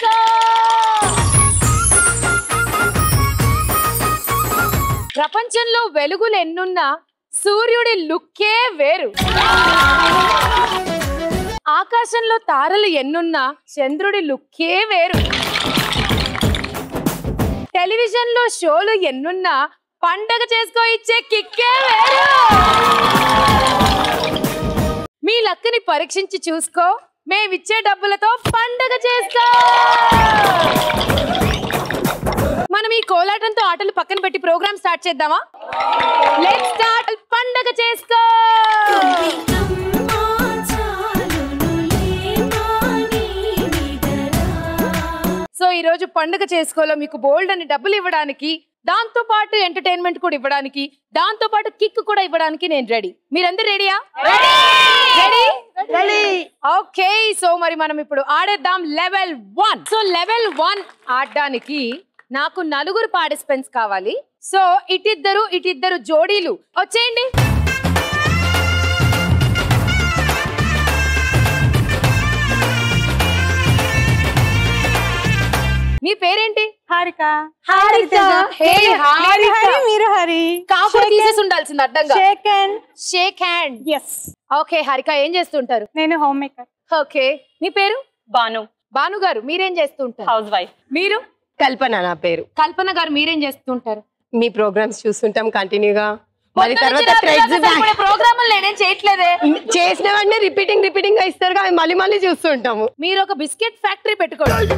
చేసుకో ప్రపంచంలో వెలుగులు ఎన్నున్నా సూర్యుడి లుక్కే వేరు ఆకాశంలో తారలు ఎన్నున్నా చంద్రుడి లుక్కే వేరు టెలివిజన్ లో షోలు ఎన్నున్నా పండగ చేసుకో ఇచ్చే కిక్కే వేరు మీ లక్కని పరీక్షించి చూసుకో మేమిచ్చే డబ్బులతో పండగ చేసుకో మనం ఈ కోలాటంతో ఆటలు పక్కన పెట్టి ప్రోగ్రామ్ స్టార్ట్ చేద్దామా లెట్ స్టార్ట్ పండగ చేసుకో సో ఈ రోజు పండుగ చేసుకోలో మీకు బోల్డ్ అని డబ్బులు ఇవ్వడానికి దాంతో పాటు ఎంటర్టైన్మెంట్ కూడా ఇవ్వడానికి దాంతో పాటు కిక్ కూడా ఇవ్వడానికి నేను రెడీ మీరందరూ రెడీయా రెడీ రెడీ ఓకే సో మరి మనం ఇప్పుడు ఆడేద్దాం level one so level one ఆడడానికి నాకు నలుగురు పార్టిసిపెంట్స్ కావాలి సో ఇటిద్దరు ఇటిద్దరు జోడీలు వచ్చేయండి మీ పేరేంటి హారిక హారిక హే హరి హరి మీరు హరి కాపు తీసేసి ఉండాల్సింది అడ్డంగా shake and shake hand yes okay Harika ఏం చేస్తుంటారు నేను హోమ్ మేకర్ ఓకే మీ పేరు బాను భాను గారు మీరేం చేస్తుంటారు హౌస్ వైఫ్ మీరు కల్పన నా పేరు కల్పన గారు మీరేం చేస్తుంటారు మీ ప్రోగ్రామ్స్ చూస్తుంటాం కంటిన్యూగా మరి తర్వాత థ్రెడ్స్ ప్రోగ్రామ్ నేనేం చేయట్లేదే చేసిన వెంటనే రిపీటింగ్ రిపీటింగ్ గా ఇస్తారు కానీ మళ్ళీ మళ్ళీ చూస్తుంటాము మీరు ఒక బిస్కెట్ ఫ్యాక్టరీ పెట్టుకోండి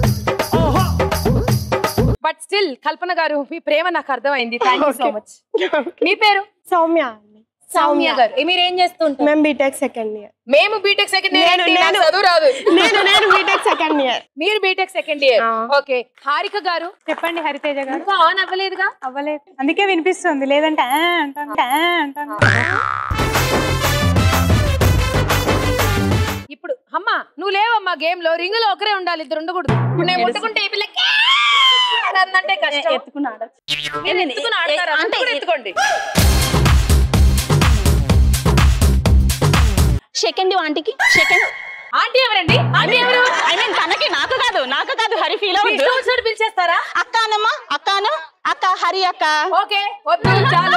బట్ స్టిల్ కల్పన గారు మీ ప్రేమ నాకు అర్థమైంది థ్యాంక్ యూ సో మచ్ మీ పేరు సౌమ్య సౌమ్య గారు ఏ, మీరు ఏం చేస్తుంటారు మేము బీటెక్ సెకండ్ ఇయర్ మేము బీటెక్ సెకండ్ ఇయర్ నేను- నేను- చదువు రాదు నేను నేను బీటెక్ సెకండ్ ఇయర్ మీరు బీటెక్ సెకండ్ ఇయర్ ఆ. ఓకే హారిక గారు చెప్పండి హరితేజ గారు ఇంకా ఆన్ అవ్వలేదుగా అవ్వలేదు అందుకే వినిపిస్తుంది లేదంటే ఆ అంటాను ఆ అంటాను ఇప్పుడు అమ్మ నువ్వు లేవమ్మా గేమ్ లో రింగ్ లో ఒకరే ఉండాలి ఇద్దరు ఉండకూడదు ఇప్పుడు నేను ముట్టుకుంటే ఈ పిల్లకి అని అందంటే కష్టం ఎత్తుకున్నాడు నేను ఎత్తుకుని ఆడతారా? అంత కూడా ఎత్తుకోండి సెకండ్ ఆంటీకి సెకండ్ ఆంటీ ఎవరండి ఆంటీ ఎవరు ఐ మీన్ తనకి నాకు కాదు నాకు కాదు హరి ఫీల్ మీ అవ్వద్దు ఇష్టం వచ్చినట్టు పిలిచేస్తారా అక్క అనమ్మా అక్కను అక్క హరి అక్క ఓకే వద్దు చాలు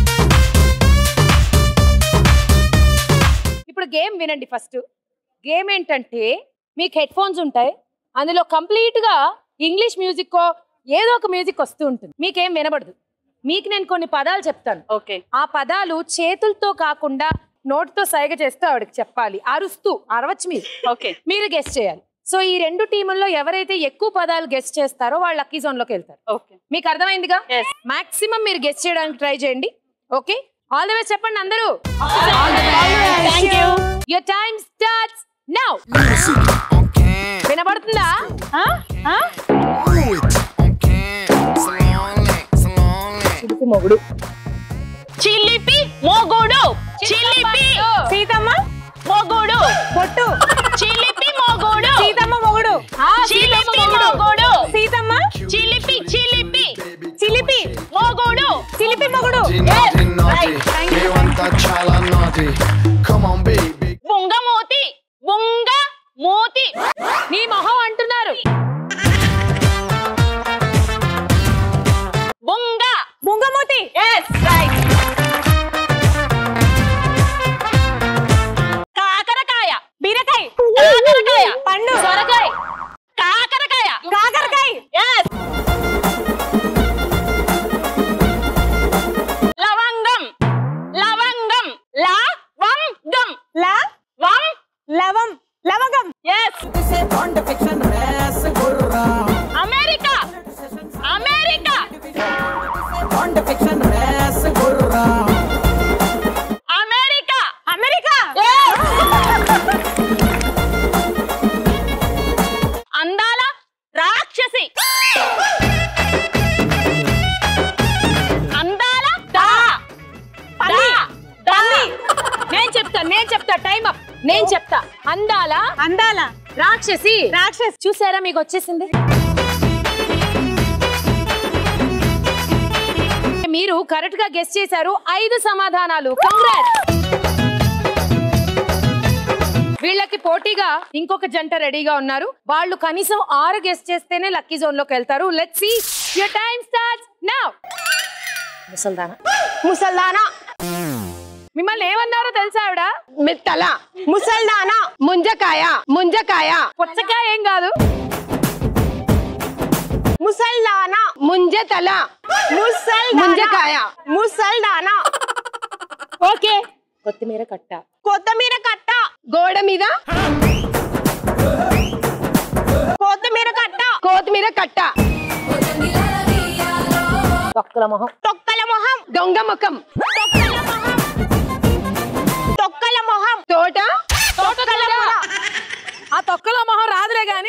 ఇప్పుడు గేమ్ వినండి ఫస్ట్ గేమ్ ఏంటంటే మీకు హెడ్ ఫోన్స్ ఉంటాయి అందులో కంప్లీట్ గా ఇంగ్లీష్ మ్యూజిక్ ఏదో ఒక మ్యూజిక్ వస్తూ ఉంటుంది మీకేం వినబడదు మీకు నేను కొన్ని పదాలు చెప్తాను ఓకే ఆ పదాలు చేతులతో కాకుండా నోటితో సైగ చేస్తూ ఆవిడకి చెప్పాలి అరుస్తూ అరవచ్చు మీరు ఓకే మీరు గెస్ట్ చేయాలి సో ఈ రెండు టీముల్లో ఎవరైతే ఎక్కువ పదాలు గెస్ట్ చేస్తారో వాళ్ళు లక్కీ జోన్ లోకి వెళ్తారు ఓకే మీకు అర్థమైందిగా Yes. మాక్సిమం మీరు గెస్ట్ చేయడానికి ట్రై చేయండి ఓకే ఆల్ ది బెస్ట్ చెప్పండి అందరూ thank you your time starts now వినబడుతుందా చిలిపి మొగుడు చిల్లిపి మోగోడు చిల్లిపి సీతమ్మ మోగోడు పొట్టు చిల్లిపి మోగోడు సీతమ్మ మొగుడు ఆ, చిల్లిపి సీతమ్మ మొగుడు. మోగోడు సీతమ్మ చిల్లిపి చిల్లిపి చిలిపి మోగోడు చిలిపి మొగుడు Naughty, naughty, naughty. Me want a chala naughty. Come on, baby. బుంగ మూతి బుంగ మూతి నీ మొహం అంటున్నారు బుంగ బుంగమూతి ఎస్ రైట్ కాకరకాయ బీరకాయ కాకరకాయ పండు సొరకాయ కాకరకాయ కాకరకాయ ఎస్ లవంగం లవంగం లవంగం లా వం లవం లవంగం yes America America America America అందాల రాక్షసి అందాల దా పంది. దా. నేను చెప్తా నేను చెప్తా టైం అప్ నేను చెప్తా అందాల అందాల రాక్షసి రాక్షస్ చూసారా మీకు వచ్చేసింది మీరు కరెక్ట్ గా గెస్ట్ చేశారు ఐదు సమాధానాలు కంగ్రాట్స్ వీళ్ళకి పోటీగా ఇంకొక జంట రెడీగా ఉన్నారు వాళ్ళు కనీసం ఆరు గెస్ట్ చేస్తేనే లక్కీ జోన్ లోకి వెళ్తారు let's see your time starts now ముసల్దానా ముసల్దానా మిమ్మల్ని ఏమన్నారో తెలుసా ఆవిడ మెత్తల ముసల్దానా ముంజకాయ ముంజకాయ పుచ్చకాయ ఏం కాదు ముసల్దానా ముంజతల ముసల్ ముంజకాయ ముసల్దానా ఓకే కొత్తిమీర కట్ట కొత్తిమీర కట్ట గోడ మీద కొత్తిమీర కట్ట కొత్తిమీర కట్ట తొక్కల మొహం తొక్కల మొహం దొంగ ముఖం తొక్కల మొహం తొక్కల మొహం తోట తొక్కల మొహం. ఆ తొక్కల మొహం రాదులే గాని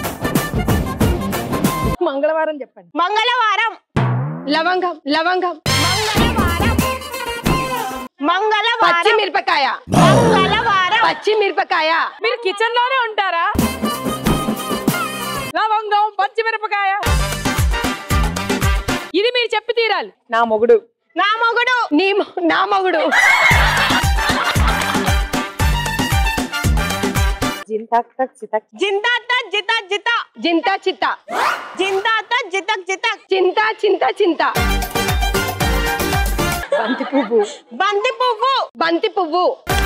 మంగళవారం చెప్పండి మంగళవారం లవంగం లవంగం మంగళవారం మంగళవారం పచ్చిమిరపకాయ మంగళవారం పచ్చిమిరపకాయ మీరు కిచెన్ లోనే ఉంటారా లవంగం పచ్చిమిరపకాయ ఇది మీరు చెప్పి తీరాలి నా మొగుడు నా మొగుడు నీ మొ- నా మొగుడు జింతాక్ తక్ చితక్ జింతాత జిత జిత జింత చిత్త జింతాత జితక్ జితక్ చింత చింత చింత బంతి పువ్వు బంతి పువ్వు బంతి పువ్వు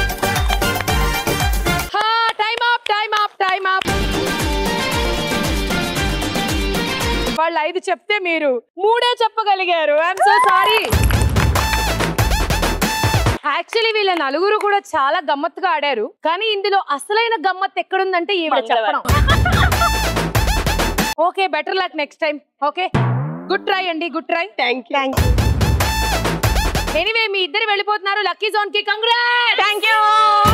time up time up time up వాళ్ళు ఐదు చెప్తే మీరు మూడే చెప్పగలిగారు ఐఎమ్ సో సారీ యాక్చువల్లీ వీళ్ళ నలుగురు కూడా చాలా గమ్మత్తుగా ఆడారు కానీ ఇందులో అసలైన గమ్మత్ ఎక్కడుందంటే ఈవిడ చెప్పడం okay better luck next time okay good try అండి good try thank you anyway మీ ఇద్దరు వెళ్ళిపోతున్నారు లక్కీ జోన్ కి కంగ్రాట్ థ్యాంక్ యూ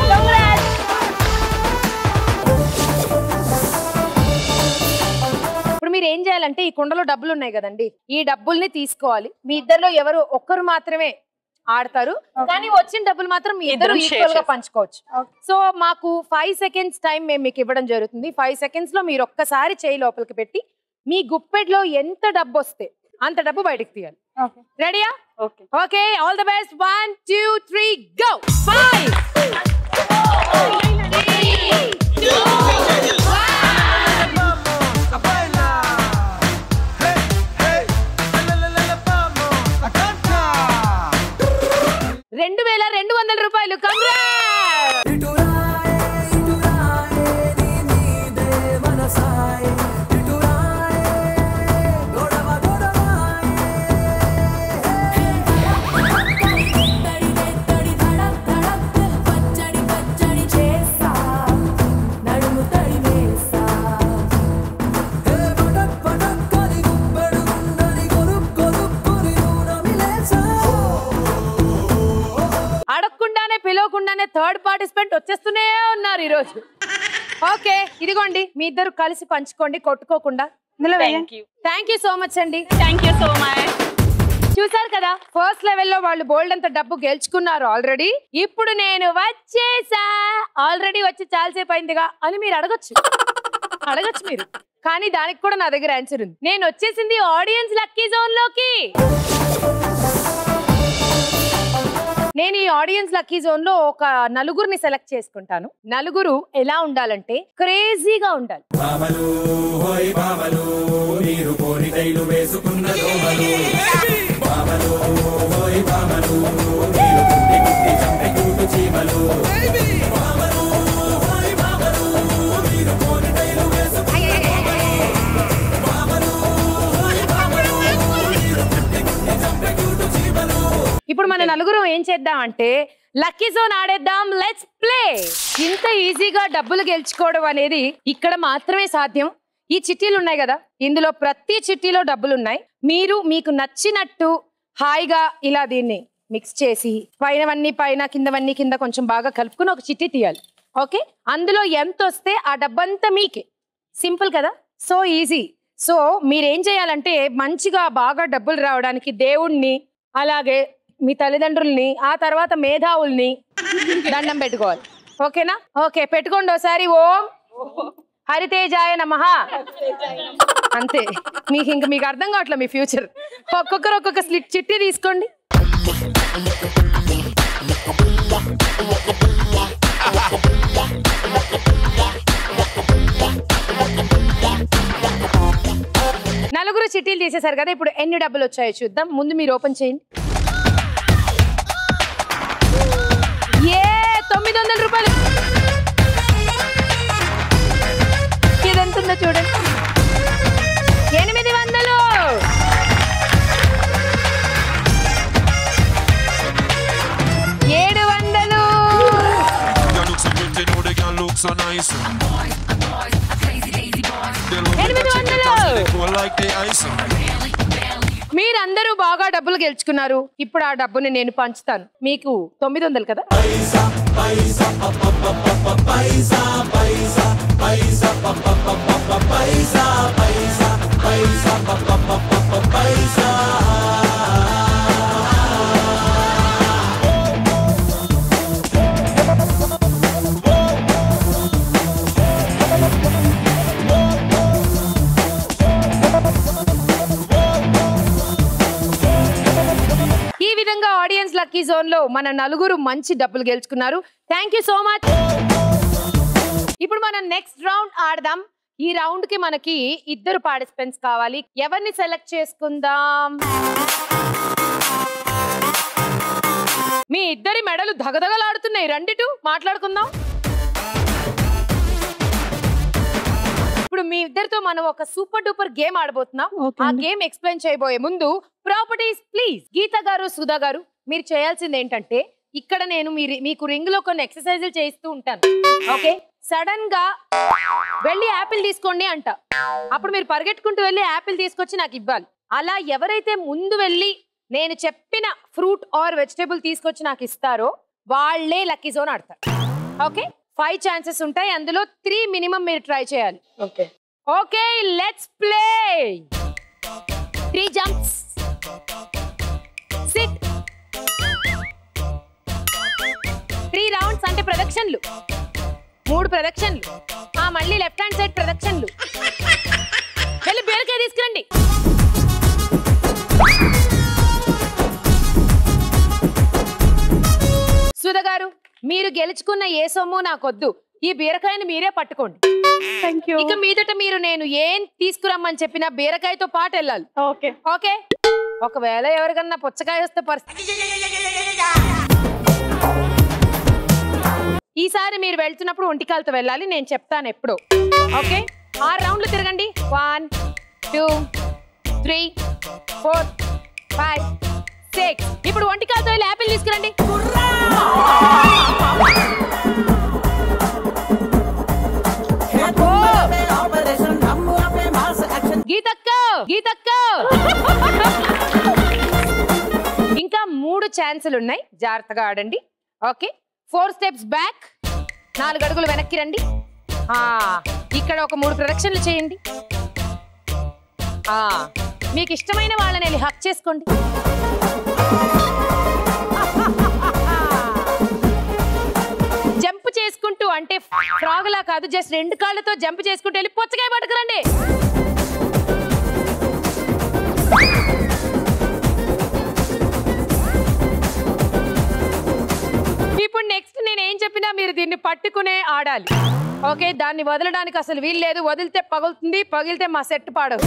ఇప్పుడు మీరు ఏం చేయాలంటే ఈ కుండలో డబ్బులు ఉన్నాయి కదండి ఈ డబ్బుల్ని తీసుకోవాలి మీ ఇద్దరిలో ఎవరు ఒక్కరు మాత్రమే ఆడతారు కానీ వచ్చిన డబ్బులు మాత్రం మీ ఇద్దరు ఇద్దరం share ఈక్వల్ గా చేస్తాం. పంచుకోవచ్చు సో మాకు ఫైవ్ సెకండ్స్ టైం మేము మీకు ఇవ్వడం జరుగుతుంది ఫైవ్ సెకండ్స్ లో మీరు ఒక్కసారి చేయి లోపలికి పెట్టి మీ గుప్పెట్లో ఎంత డబ్బు వస్తే అంత డబ్బు బయటకు తీయాలి ఓకే రెడీయా okay okay all the best one two three go five రెండు వేల రెండు వందల రూపాయలు కంగ్రాట్ అడగకుండానే పిలవకుండానే థర్డ్ పార్టిసిపెంట్ వచ్చేస్తూనే ఉన్నారు ఈరోజు ఓకే ఇదిగోండి మీ ఇద్దరు కలిసి పంచుకోండి కొట్టుకోకుండా ఇందులో వేయండి thank you thank you so much అండి థ్యాంక్ యూ సో మచ్ చూసారు కదా ఫస్ట్ లెవెల్లో వాళ్ళు బోల్డ్ అంత డబ్బు గెలుచుకున్నారు ఆల్రెడీ ఇప్పుడు నేను వచ్చేసా ఆల్రెడీ వచ్చి చాలాసేపు అయిందిగా అని మీరు అడగొచ్చు అడగొచ్చు మీరు కానీ దానికి కూడా నా దగ్గర ఆన్సర్ ఉంది నేను వచ్చేసింది ఆడియన్స్ లక్కీ జోన్ లోకి నేను ఈ ఆడియన్స్ లక్కీ జోన్ లో ఒక నలుగురిని సెలెక్ట్ చేసుకుంటాను నలుగురు ఎలా ఉండాలంటే క్రేజీగా ఉండాలి భామలు హోయ్ భామలు మీరు కోరికైలు వేసుకున్న దోమలు భామలు హోయ్ భామలు మీరు గుడ్డి గుడ్డి చంపే కూటు చీమలు భామలు, హోయ్ భామలు, మీరు కోరికైలు వేసుకున్న దోమలు. భామలు, హోయ్ భామలు, మీరు గుడ్డి గుడ్డి చంపే కూటు చీమలు ఇప్పుడు మన నలుగురు ఏం చేద్దాం అంటే లక్కీ జోన్ ఆడేద్దాం లెట్స్ ప్లే ఇంత ఈజీగా డబ్బులు గెలుచుకోవడం అనేది ఇక్కడ మాత్రమే సాధ్యం ఈ చిట్టీలు ఉన్నాయి కదా ఇందులో ప్రతి చిట్టీలో డబ్బులు ఉన్నాయి మీరు మీకు నచ్చినట్టు హాయిగా ఇలా దీన్ని మిక్స్ చేసి పైనవన్నీ పైన కిందవన్నీ కింద కొంచెం బాగా కలుపుకుని ఒక చిట్టి తీయాలి ఓకే అందులో ఎంత వస్తే ఆ డబ్బంతా మీకే సింపుల్ కదా సో ఈజీ సో మీరేం చేయాలంటే మంచిగా బాగా డబ్బులు రావడానికి దేవుణ్ణి అలాగే మీ తల్లిదండ్రుల్ని ఆ తర్వాత మేధావుల్ని దండం పెట్టుకోవాలి ఓకేనా ఓకే పెట్టుకోండి ఒకసారి ఓం హరితేజాయ నమ అంతే మీకు ఇంక మీకు అర్థం కావట్లే మీ ఫ్యూచర్ ఒక్కొక్కరు ఒక్కొక్క స్లిట్ చిట్టి తీసుకోండి నలుగురు చిట్టీలు తీసేశారు కదా ఇప్పుడు ఎన్ని డబ్బులు వచ్చాయో చూద్దాం ముందు మీరు ఓపెన్ చేయండి ఏ తొమ్మిది వందల రూపాయలు ఇదెంతుందో చూడండి ఎనిమిది వందలు ఏడు వందలు You look so good, you know they can look so nice. They love me ఎనిమిది touching it వందలు. as they go like the ice. మీరందరూ బాగా డబ్బులు గెలుచుకున్నారు ఇప్పుడు ఆ డబ్బుని నేను పంచుతాను మీకు తొమ్మిది వందలు కదా ఈ విధంగా ఆడియన్స్ లక్కీ జోన్ లో మన నలుగురు మంచి డబ్బులు గెలుచుకున్నారు థ్యాంక్ యూ సో మచ్ ఇప్పుడు మనం నెక్స్ట్ రౌండ్ ఆడదాం ఈ రౌండ్ కి మనకి ఇద్దరు పార్టిసిపెంట్స్ కావాలి ఎవరిని సెలెక్ట్ చేసుకుందాం మీ ఇద్దరి మెడలు దగదగలాడుతున్నాయి రండిటు మాట్లాడుకుందాం ఇప్పుడు మీ ఇద్దరితో మనం ఒక సూపర్ డూపర్ గేమ్ ఆడబోతున్నాం ఆ గేమ్ ఎక్స్ప్లెయిన్ చేయబోయే ముందు ప్రాపర్టీస్ ప్లీజ్ గీత గారు సుధా గారు మీరు చేయాల్సింది ఏంటంటే ఇక్కడ నేను మీరు మీకు రింగ్ లో కొన్ని ఎక్సర్సైజులు చేయిస్తూ ఉంటాను ఓకే సడన్ గా వెళ్ళి యాపిల్ తీసుకోండి అంట అప్పుడు మీరు పరిగెట్టుకుంటూ వెళ్ళి యాపిల్ తీసుకొచ్చి నాకు ఇవ్వాలి అలా ఎవరైతే ముందు వెళ్ళి నేను చెప్పిన ఫ్రూట్ ఆర్ వెజిటేబుల్ తీసుకొచ్చి నాకు ఇస్తారో వాళ్ళే లక్కీ జోన్ ఆడతారు ఓకే ఫైవ్ ఛాన్సెస్ ఉంటాయి అందులో త్రీ మినిమం మీరు ట్రై చేయాలి okay okay let's play three jumps sit three rounds అంటే ప్రదక్షిణలు మూడు ప్రదక్షిణలు ఆ మళ్ళీ లెఫ్ట్ హ్యాండ్ సైడ్ ప్రదక్షిణలు వెళ్ళి బీరకాయ తీసుకురండి సుధ గారు మీరు గెలుచుకున్న ఏ సొమ్ము నాకొద్దు ఈ బీరకాయని మీరే పట్టుకోండి థ్యాంక్ యూ ఇక మీదట మీరు నేను ఏం తీసుకురమ్మని చెప్పినా బీరకాయతో పాటు వెళ్ళాలి ఓకే ఓకే ఒకవేళ ఎవరికన్నా పుచ్చకాయ వస్తే పరిస్థితి ఈసారి మీరు వెళ్తున్నప్పుడు ఒంటికాలతో వెళ్ళాలి నేను చెప్తాను ఎప్పుడు ఓకే ఆరు రౌండ్లు తిరగండి one two three four five six ఇప్పుడు ఒంటికాలతో వెళ్ళి యాపిల్ తీసుకురండి గీతక్క గీతక్క ఇంకా మూడు ఛాన్సులు ఉన్నాయి జాగ్రత్తగా ఆడండి ఓకే ఫోర్ స్టెప్స్ బ్యాక్ నాలుగు అడుగులు వెనక్కి రండి ఆ, ఇక్కడ ఒక మూడు ప్రదక్షిణలు చేయండి ఆ, మీకు ఇష్టమైన వాళ్ళని వెళ్ళి హక్ చేసుకోండి జంప్ చేసుకుంటూ అంటే ఫ్రాగులా కాదు జస్ట్ రెండు కాళ్ళతో జంప్ చేసుకుంటూ వెళ్ళి పుచ్చకాయ పట్టుకురండి ఇప్పుడు నెక్స్ట్ నేను ఏం చెప్పినా మీరు దీన్ని పట్టుకునే ఆడాలి ఓకే దాన్ని వదలడానికి అసలు వీలు లేదు వదిలితే పగులుతుంది పగిలితే మా సెట్ పాడదు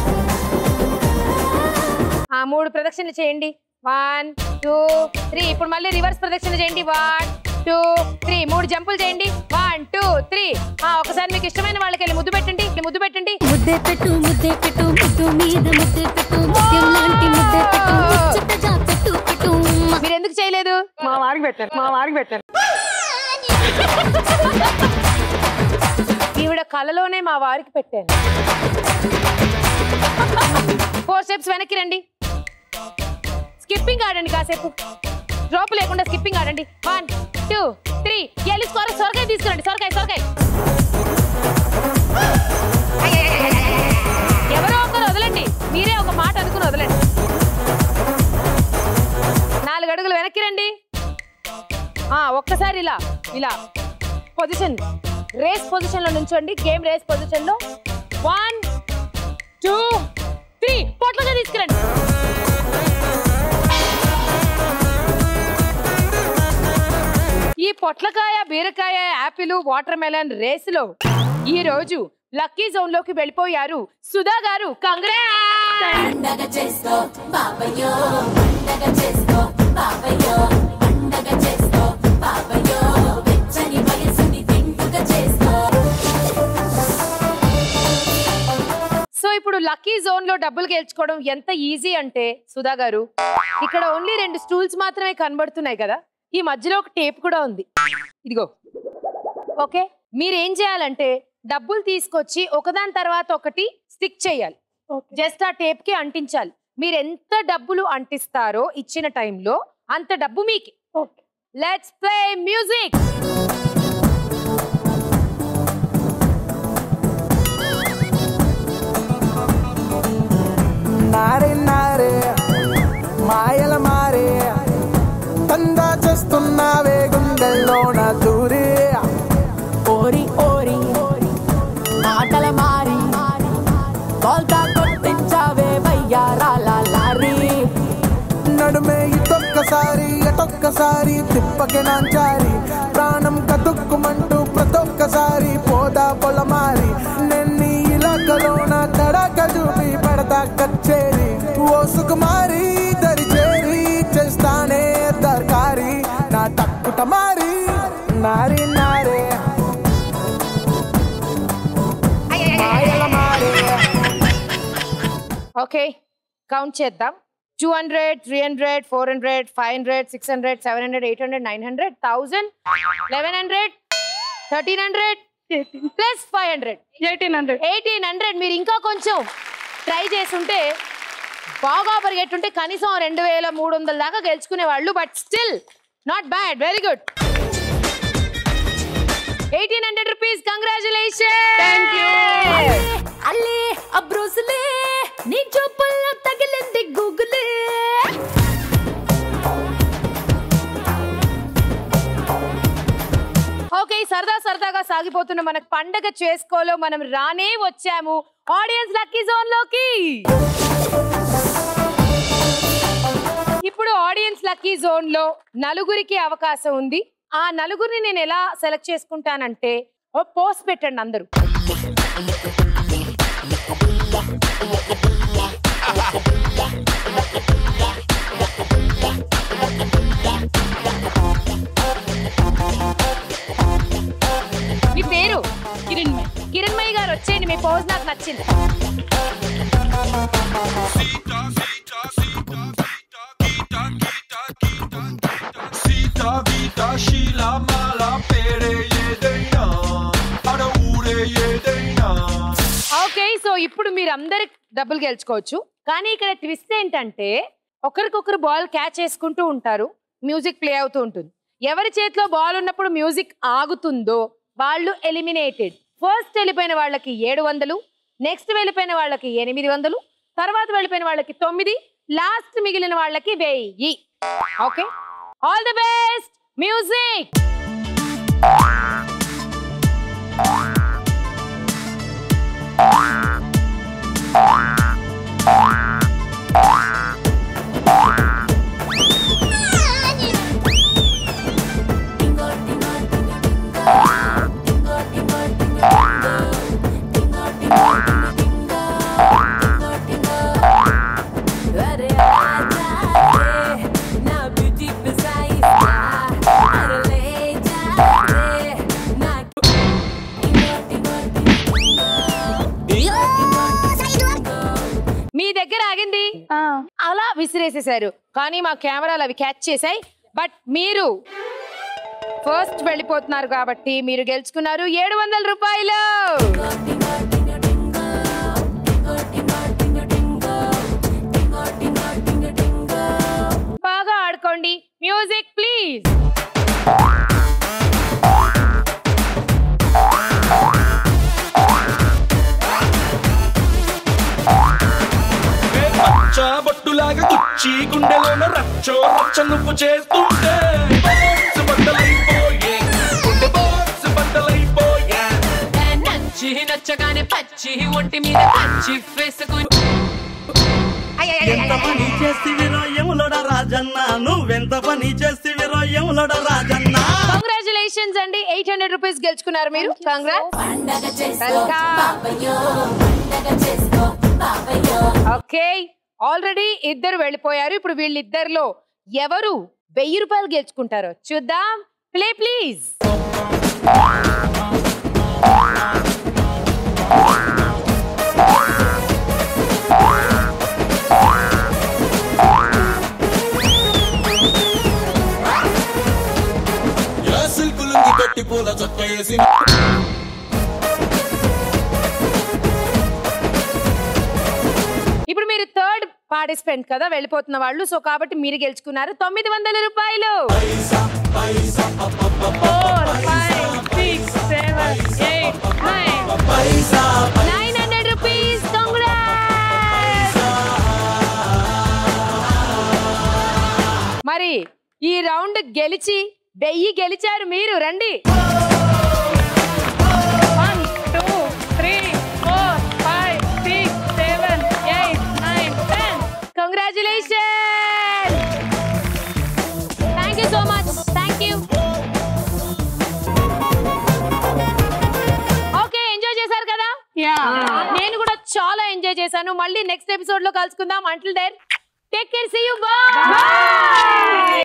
ఆ మూడు ప్రదక్షిణలు చేయండి వన్ టూ త్రీ ఇప్పుడు మళ్ళీ రివర్స్ ప్రదక్షిణ చేయండి వన్ టూ త్రీ మూడు జంపులు చేయండి వన్ టూ త్రీ ఆ ఒకసారి మీకు ఇష్టమైన వాళ్ళకి వెళ్ళి ముద్దు పెట్టండి ముద్దు పెట్టండి ముద్దే పెట్టు ముద్దే పెట్టు ముద్దు మీద ముద్దే పెట్టు ముత్యం లాంటి ముద్దే పెట్టు ముచ్చటగా పెట్టు పెట్టు మీరు ఎందుకు చేయలేదు మా వారికి పెట్టాను మా వారికి పెట్టాను ఈవిడ కళలోనే మా వారికి పెట్టాను ఫోర్ స్టెప్స్ వెనక్కి రండి స్కిప్పింగ్ ఆడండి కాసేపు డ్రాప్ లేకుండా స్కిప్పింగ్ ఆడండి వన్ టూ త్రీ వెళ్ళి సొర సొరకాయ తీసుకురండి సొరకాయ సొరకాయ ఎవరో ఒకరు వదలండి మీరే ఒక మాట అనుకుని వదలండి నాలుగు అడుగులు వెనక్కి రండి ఆ, ఒక్కసారి ఇలా ఇలా పొజిషన్ రేస్ పొజిషన్ లో నుంచోండి గేమ్ రేస్ పొజిషన్ లో వన్ టూ త్రీ పొట్లగా తీసుకురండి ఈ పొట్లకాయ బీరకాయ యాపిల్ వాటర్ మెలన్ రేసులో ఈ రోజు లక్కీ జోన్ లోకి వెళ్ళిపోయారు సుధా గారు కంగ్రాట్స్ పండగ చేసుకో బాబయ్యో పండగ చేసుకో బాబయ్యో పండగ చేసుకో బాబయ్యో వెచ్చని వయసుని తింటుక చేసుకో సో ఇప్పుడు లక్కీ జోన్ లో డబ్బులు గెలుచుకోవడం ఎంత ఈజీ అంటే సుధా గారు ఇక్కడ ఓన్లీ రెండు స్టూల్స్ మాత్రమే కనబడుతున్నాయి కదా ఈ మధ్యలో ఒక టేప్ కూడా ఉంది ఇదిగో ఓకే మీరు ఏం చేయాలంటే డబ్బులు తీసుకొచ్చి ఒకదాని తర్వాత ఒకటి స్టిక్ చేయాలి జస్ట్ ఆ టేప్ కి అంటించాలి మీరు ఎంత డబ్బులు అంటిస్తారో ఇచ్చిన టైంలో అంత డబ్బు మీకే లెట్స్ ప్లే మ్యూజిక్ నారే నారే మాయల మారే తందా చేస్తున్నావే గుండెల్లోన దూరే ఓరి ఓరి మాటల మారి బోల్తా కొట్టించావే వయ్యారాల లారీ నడుమే ఇటొక్కసారి అటొక్కసారి తిప్పకే నాంచారి ప్రాణం కతుక్కుమంటూ ప్రతొక్కసారి పోదా పొలమారి నెన్ని ఇలాకలోన తడక చూపి పడతా కచ్చేరి ఓ సుకుమారి దరి చేరి చేస్తానే దర్కారి నా తక్కుట మారి నారి నారే మాయల మారే ఓకే కౌంట్ చేద్దాం two hundred three hundred four hundred five hundred six hundred seven hundred eight hundred nine hundred thousand eleven hundred thirteen hundred plus five hundred eighteen hundred eighteen hundred మీరు ఇంకా కొంచెం ట్రై చేస్తుంటే బాగా పరిగెట్టుంటే కనీసం రెండు వేల మూడు వందల దాకా గెలుచుకునే వాళ్ళు but still not bad very good eighteen hundred rupees congratulation అల్లే అబ్రోసులే నీ చూపుల్లో తగిలింది గూగులే ఓకే సరదా సరదాగా సాగిపోతున్న మనకు పండగ చేసుకోలో మనం రానే వచ్చాము ఆడియన్స్ లక్కీ జోన్ లోకి ఇప్పుడు ఆడియన్స్ లక్కీ జోన్ లో నలుగురికి అవకాశం ఉంది ఆ నలుగురిని నేను ఎలా సెలెక్ట్ చేసుకుంటానంటే ఓ పోస్ట్ పెట్టండి అందరూ మీ పేరు కిరణ్మయ్ కిరణ్మయ్ గారు వచ్చేయండి మీ పోజ్ నాకు నచ్చింది సీత గీత శీల మాల పేరే ఏదైనా అడ ఊరే ఏదైనా ఓకే సో ఇప్పుడు మీరు అందరు డబ్బులు గెలుచుకోవచ్చు కానీ ఇక్కడ ట్విస్ట్ ఏంటంటే ఒకరికొకరు బాల్ క్యాచ్ చేసుకుంటూ ఉంటారు మ్యూజిక్ ప్లే అవుతూ ఉంటుంది ఎవరి చేతిలో బాల్ ఉన్నప్పుడు మ్యూజిక్ ఆగుతుందో వాళ్ళు ఎలిమినేటెడ్ ఫస్ట్ వెళ్ళిపోయిన వాళ్ళకి ఏడు వందలు నెక్స్ట్ వెళ్ళిపోయిన వాళ్ళకి ఎనిమిది వందలు తర్వాత వెళ్ళిపోయిన వాళ్ళకి తొమ్మిది లాస్ట్ మిగిలిన వాళ్ళకి వెయ్యి okay all the best music అరే ఆజా రే నా బ్యూటీ పిసాయిస్తా అరే లే జా రే నా మీ దగ్గర ఆగింది అలా విసిరేసేసారు కానీ మా కెమెరాలు అవి క్యాచ్ చేశాయి బట్ మీరు ఫస్ట్ వెళ్ళిపోతున్నారు కాబట్టి మీరు గెలుచుకున్నారు ఏడు వందల రూపాయలు బాగా ఆడుకోండి మ్యూజిక్ ప్లీజ్ పచ్చ బొట్టులాగా కుచ్చి గుండెలోన రచ్చో రచ్చ నువ్వు చేస్తుంటే బాక్స్ బద్దలైపోయే గుండె బాక్స్ బద్దలైపోయే నచ్చి నచ్చగానే పచ్చి ఒంటి మీద పచ్చి వేసుకుని ఎంత పని చేస్తివిరో ఎములడ రాజన్న నువ్వెంత పని చేస్తివిరో ఎములడ రాజన్న కంగ్రాచులేషన్స్ అండి ఎయిట్ హండ్రెడ్ రూపీస్ గెలుచుకున్నారు మీరు కంగ్రాట్స్ పండగ చేసుకో Welcome. బాబయ్యో పండగ చేసుకో బాబయ్యో ఓకే ఓకే ఆల్రెడీ ఇద్దరు వెళ్ళిపోయారు ఇప్పుడు వీళ్ళిద్దరిలో ఎవరు వెయ్యి రూపాయలు గెలుచుకుంటారో చూద్దాం ప్లే ప్లీజ్ సిల్కులుంగి కట్టి పూల చొక్క వేసి ఇప్పుడు మీరు థర్డ్ పార్టిసిపెంట్ కదా వెళ్ళిపోతున్న వాళ్ళు సో కాబట్టి మీరు గెలుచుకున్నారు తొమ్మిది వందల రూపాయలు నైన్ హండ్రెడ్ రూపీస్ మరి ఈ రౌండ్ గెలిచి వెయ్యి గెలిచారు మీరు రండి one two three four five six seven eight nine ten congratulation thank you so much thank you okay enjoy చేశారు కదా నేను కూడా చాలా ఎంజాయ్ చేశాను మళ్ళీ నెక్స్ట్ ఎపిసోడ్ లో కలుసుకుందాం until then take care see you by